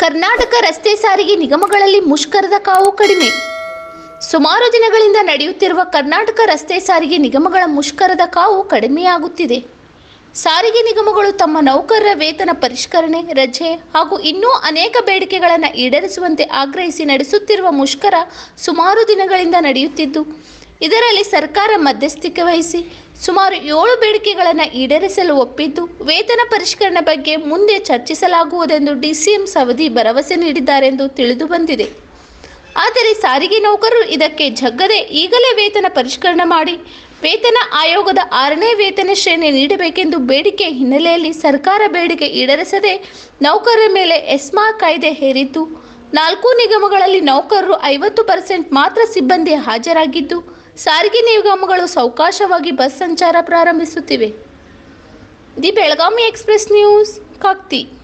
ಕರ್ನಾಟಕ ರಸ್ತೆ ಸಾರಿಗೆ ನಿಗಮಗಳಲ್ಲಿ ಮುಷ್ಕರದ ಕಾವು ಕಡಿಮೆ ಸುಮಾರು ದಿನಗಳಿಂದ ನಡೆಯುತ್ತಿರುವ ಕರ್ನಾಟಕ ರಸ್ತೆ ಸಾರಿಗೆ ನಿಗಮಗಳ ಮುಷ್ಕರದ ಕಾವು ಕಡಿಮೆಯಾಗುತ್ತಿದೆ ಸಾರಿಗೆ ನಿಗಮಗಳು ತಮ್ಮ ನೌಕರರ ವೇತನ ಪರಿಷ್ಕರಣೆ ರಜೆ ಹಾಗೂ ಇನ್ನೂ ಅನೇಕ ಬೇಡಿಕೆಗಳನ್ನು ಈಡೇರಿಸುವಂತೆ ಆಗ್ರಹಿಸಿ ನಡೆಸುತ್ತಿರುವ ಮುಷ್ಕರ ಸುಮಾರು ದಿನಗಳಿಂದ ನಡೆಯುತ್ತಿದ್ದು ಇದರಲ್ಲಿ ಸರ್ಕಾರ ಮಧ್ಯಸ್ಥಿಕೆ ವಹಿಸಿ ಸುಮಾರು ಏಳು ಬೇಡಿಕೆಗಳನ್ನು ಈಡೇರಿಸಲು ಒಪ್ಪಿದ್ದು ವೇತನ ಪರಿಷ್ಕರಣೆ ಬಗ್ಗೆ ಮುಂದೆ ಚರ್ಚಿಸಲಾಗುವುದೆಂದು ಡಿಸಿಎಂ ಸವದಿ ಭರವಸೆ ನೀಡಿದ್ದಾರೆಂದು ತಿಳಿದು ಬಂದಿದೆ ಆದರೆ ಸಾರಿಗೆ ನೌಕರರು ಇದಕ್ಕೆ ಜಗ್ಗದೆ ಈಗಲೇ ವೇತನ ಪರಿಷ್ಕರಣೆ ಮಾಡಿ ವೇತನ ಆಯೋಗದ ಆರನೇ ವೇತನ ಶ್ರೇಣಿ ನೀಡಬೇಕೆಂದು ಬೇಡಿಕೆ ಹಿನ್ನೆಲೆಯಲ್ಲಿ ಸರ್ಕಾರ ಬೇಡಿಕೆ ಈಡೇರಿಸದೆ ನೌಕರರ ಮೇಲೆ ಎಸ್ಮಾ ಕಾಯ್ದೆ ಹೇರಿದ್ದು ನಾಲ್ಕು ನಿಗಮಗಳಲ್ಲಿ ನೌಕರರು ಐವತ್ತು ಪರ್ಸೆಂಟ್ ಮಾತ್ರ ಸಿಬ್ಬಂದಿ ಹಾಜರಾಗಿದ್ದು ಸಾರಿಗೆ ನಿಗಮಗಳು ಸಾವಕಾಶವಾಗಿ ಬಸ್ ಸಂಚಾರ ಪ್ರಾರಂಭಿಸುತ್ತಿವೆ the Belagavi express news Kakti